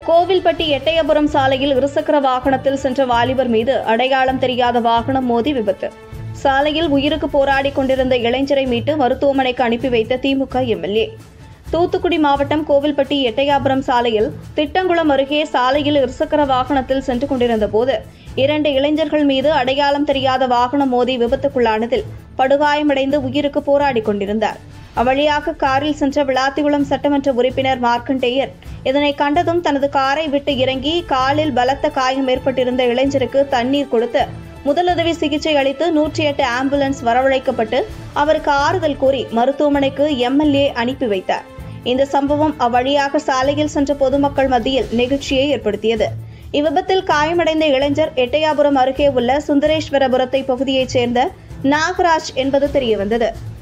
கோவில்பட்டி எட்டயபுரம் சாலையில் இருசக்கர வாகனத்தில் சென்ற வாலிபர் மீது அடையாளம் தெரியாத வாகனம் மோதி விபத்து சாலையில் உயிருக்கு போராடி கொண்டிருந்த இளைஞரை மீட்டு மருத்துவமனைக்கு அனுப்பி வைத்த திமுக எம்எல்ஏ தூத்துக்குடி மாவட்டம் கோவில்பட்டி எட்டயாபுரம் சாலையில் திட்டங்குளம் அருகே சாலையில் இருசக்கர வாகனத்தில் சென்று கொண்டிருந்த போது இரண்டு இளைஞர்கள் மீது அடையாளம் தெரியாத வாகனம் மோதி விபத்துக்குள்ளானதில் படுகாயமடைந்து உயிருக்கு போராடி கொண்டிருந்தார் அவ்வழியாக காரில் சென்ற விளாத்திகுளம் சட்டமன்ற உறுப்பினர் மார்க்கண்டேயர் இதனை கண்டதும் தனது காரை விட்டு இறங்கி காலில் பலத்த காயம் ஏற்பட்டிருந்த இளைஞருக்கு தண்ணீர் கொடுத்து முதலுதவி சிகிச்சை அளித்து நூற்றி எட்டு ஆம்புலன்ஸ் வரவழைக்கப்பட்டு அவருக்கு ஆறுதல் கூறி மருத்துவமனைக்கு எம்எல்ஏ அனுப்பி வைத்தார் இந்த சம்பவம் அவ்வழியாக சாலையில் சென்ற பொதுமக்கள் மத்தியில் நெகிழ்ச்சியை ஏற்படுத்தியது இவ்விபத்தில் காயமடைந்த இளைஞர் எட்டயாபுரம் அருகே உள்ள சுந்தரேஸ்வரபுரத்தை பகுதியைச் சேர்ந்த நாகராஜ் என்பது தெரியவந்தது